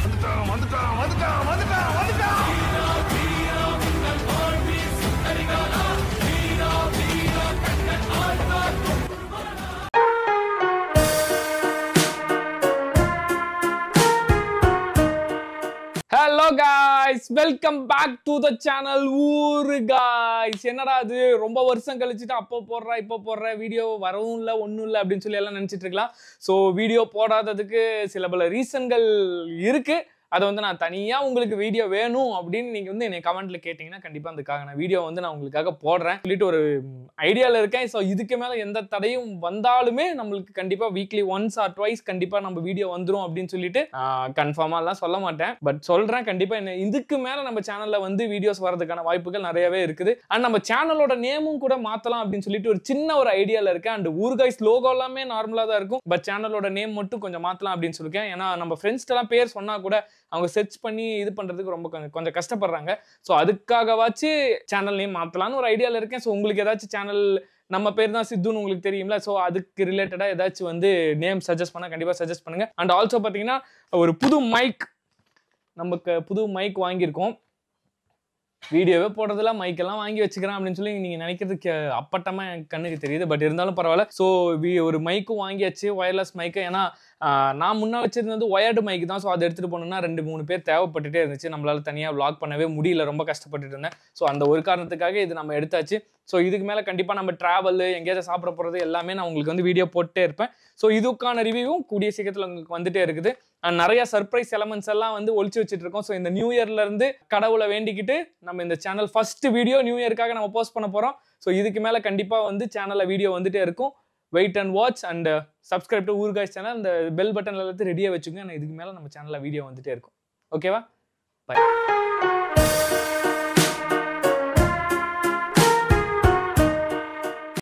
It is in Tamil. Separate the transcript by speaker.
Speaker 1: வந்துட்டான் வந்துட்டான் வந்துட்டான் வந்துட்டான் வந்துட்டான்
Speaker 2: hello guys welcome back to the channel ஊரு காய்ஸ் என்னடா அது ரொம்ப வருஷம் கழிச்சுட்டு அப்போ போடுற இப்போ போடுற வீடியோ வரவும் இல்லை ஒன்றும் இல்லை அப்படின்னு சொல்லி எல்லாம் நினச்சிட்டு இருக்கலாம் ஸோ வீடியோ போடாததுக்கு சில பல ரீசன்கள் இருக்கு அதை வந்து நான் தனியாக உங்களுக்கு வீடியோ வேணும் அப்படின்னு நீங்கள் வந்து என்னை கமெண்ட்ல கேட்டிங்கன்னா கண்டிப்பாக அதுக்காக நான் வீடியோ வந்து நான் உங்களுக்காக போடுறேன் சொல்லிட்டு ஒரு ஐடியாவில் இருக்கேன் ஸோ இதுக்கு மேலே எந்த தடையும் வந்தாலுமே நம்மளுக்கு கண்டிப்பாக வீக்லி ஒன்ஸ் ஆர் ட்வைஸ் கண்டிப்பாக நம்ம வீடியோ வந்துடும் அப்படின்னு சொல்லிட்டு கன்ஃபார்மாலாம் சொல்ல மாட்டேன் பட் சொல்கிறேன் கண்டிப்பாக என்ன இதுக்கு மேலே நம்ம சேனலில் வந்து வீடியோஸ் வரதுக்கான வாய்ப்புகள் நிறையவே இருக்குது அண்ட் நம்ம சேனலோட நேமும் கூட மாற்றலாம் அப்படின்னு சொல்லிட்டு ஒரு சின்ன ஒரு ஐடியாவில் இருக்கேன் அண்ட் ஊர்காய்ஸ் லோகோ எல்லாமே நார்மலாக தான் இருக்கும் பட் சேனலோட நேம் மட்டும் கொஞ்சம் மாற்றலாம் அப்படின்னு சொல்லியிருக்கேன் ஏன்னா நம்ம ஃப்ரெண்ட்ஸ்டெல்லாம் பேர் சொன்னால் கூட அவங்க சர்ச் பண்ணி இது பண்ணுறதுக்கு ரொம்ப கொஞ்சம் கொஞ்சம் கஷ்டப்படுறாங்க ஸோ அதுக்காகவாச்சு சேனல் நேம் மாற்றலான்னு ஒரு ஐடியாவில் இருக்கேன் ஸோ உங்களுக்கு ஏதாச்சும் சேனல் நம்ம பேர் தான் சித்துன்னு உங்களுக்கு தெரியும்ல ஸோ அதுக்கு ரிலேட்டடாக ஏதாச்சும் வந்து நேம் சஜஸ்ட் பண்ணால் கண்டிப்பாக சஜஸ்ட் பண்ணுங்கள் அண்ட் ஆல்சோ பார்த்தீங்கன்னா ஒரு புது மைக் நமக்கு புது மைக் வாங்கியிருக்கோம் வீடியோவே போடுறதுல மைக்கெல்லாம் வாங்கி வச்சுக்கிறேன் அப்படின்னு சொல்லி நீங்கள் நினைக்கிறதுக்கு அப்பட்டமாக என் கண்ணுக்கு தெரியுது பட் இருந்தாலும் பரவாயில்ல ஸோ ஒரு மைக்கும் வாங்கியாச்சு ஒயர்லெஸ் மைக்கு ஏன்னா ஆஹ், நான் முன்ன வச்சிருந்தது ஒயர்டு மைக் தான் ஸோ அதை எடுத்துகிட்டு போனோம்னா ரெண்டு மூணு பேர் தேவைப்பட்டுட்டே இருந்துச்சு நம்மளால தனியாக vlog பண்ணவே முடியல ரொம்ப கஷ்டப்பட்டுட்டு இருந்தேன் ஸோ அந்த ஒரு காரணத்துக்காக இது நம்ம எடுத்தாச்சு ஸோ இதுக்கு மேலே கண்டிப்பாக நம்ம ட்ராவல் எங்கேயாச்சும் சாப்பிட போகிறது எல்லாமே நான் உங்களுக்கு வந்து வீடியோ போட்டே இருப்பேன் ஸோ இதுக்கான ரிவ்யூவும் கூடிய சீக்கிரத்தில் உங்களுக்கு வந்துட்டே இருக்குது அண்ட் நிறைய சர்ப்ரைஸ் எலமெண்ட்ஸ் எல்லாம் வந்து ஒழிச்சு வச்சுட்டு இருக்கோம் ஸோ இந்த நியூ இயர்ல இருந்து கடவுளை வேண்டிக்கிட்டு நம்ம இந்த சேனல் ஃபர்ஸ்ட் வீடியோ நியூ இயர்க்காக நம்ம போஸ்ட் பண்ண போகிறோம் ஸோ இதுக்கு மேலே கண்டிப்பாக வந்து சேனலில் வீடியோ வந்துட்டே இருக்கும் wait and watch and subscribe to ஊர்காய்ஸ் சேனல் அந்த பெல் பட்டன் எல்லாத்தையும் ரெடியாக வச்சுக்கோங்க ஆனால் இதுக்கு மேலே நம்ம சேனலில் வீடியோ வந்துட்டே இருக்கும் ஓகேவா பை